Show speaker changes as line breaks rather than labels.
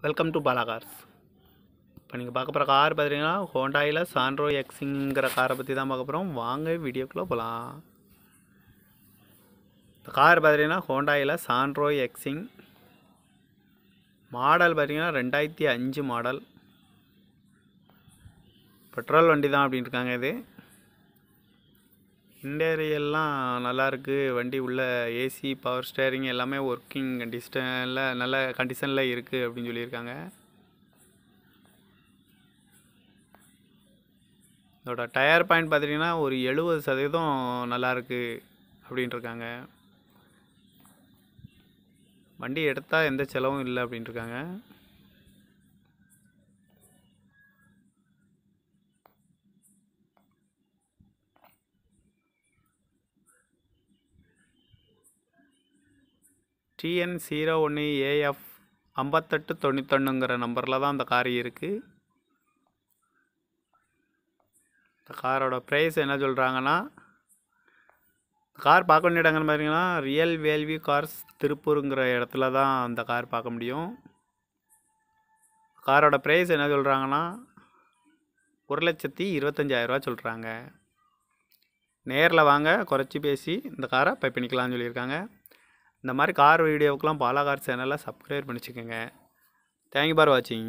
welcome to Bala cars இப்போ நீங்கள் பார்க்க போகிற கார் பார்த்தீங்கன்னா ஹோண்டாயில் சாண்ட்ரோ எக்ஸிங்கிற காரை பற்றி தான் பார்க்க போகிறோம் வாங்க வீடியோக்குள்ளே போகலாம் இந்த கார் பார்த்தீங்கன்னா ஹோண்டாயில் சாண்ட்ரோ எக்ஸிங் மாடல் பார்த்தீங்கன்னா ரெண்டாயிரத்தி அஞ்சு மாடல் பெட்ரோல் வண்டி தான் அப்படின்னு இருக்காங்க இது இன்டீரியல்லாம் நல்லா இருக்கு வண்டி உள்ள ஏசி பவர் ஸ்டேரிங் எல்லாமே ஒர்க்கிங் கண்டிஷனில் நல்ல கண்டிஷனில் இருக்குது அப்படின்னு சொல்லியிருக்காங்க இதோட டயர் பாயிண்ட் பார்த்துட்டிங்கன்னா ஒரு எழுபது சதவீதம் நல்லா இருக்கு அப்படின்ட்டு இருக்காங்க வண்டி எடுத்தால் எந்த செலவும் இல்லை அப்படின்ட்டு இருக்காங்க டிஎன் ஜீரோ ஒன்று ஏஎஃப் ஐம்பத்தெட்டு தொண்ணூத்தொன்னுங்கிற நம்பரில் தான் அந்த கார் இருக்குது இந்த காரோட ப்ரைஸ் என்ன சொல்கிறாங்கன்னா கார் பார்க்க வேண்டிய இடங்கள்னு பார்த்தீங்கன்னா ரியல் வேல்வி கார்ஸ் திருப்பூருங்கிற இடத்துல தான் அந்த கார் பார்க்க முடியும் காரோட ப்ரைஸ் என்ன சொல்கிறாங்கன்னா ஒரு லட்சத்தி இருபத்தஞ்சாயிரரூவா சொல்கிறாங்க நேரில் வாங்க குறைச்சி பேசி இந்த காரை பை பண்ணிக்கலாம்னு சொல்லியிருக்காங்க இந்த மாதிரி கார் வீடியோவுக்கெலாம் பாலா கார் சேனலை சப்ஸ்கிரைப் பண்ணிச்சுக்கோங்க தேங்க்யூ ஃபார் வாட்சிங்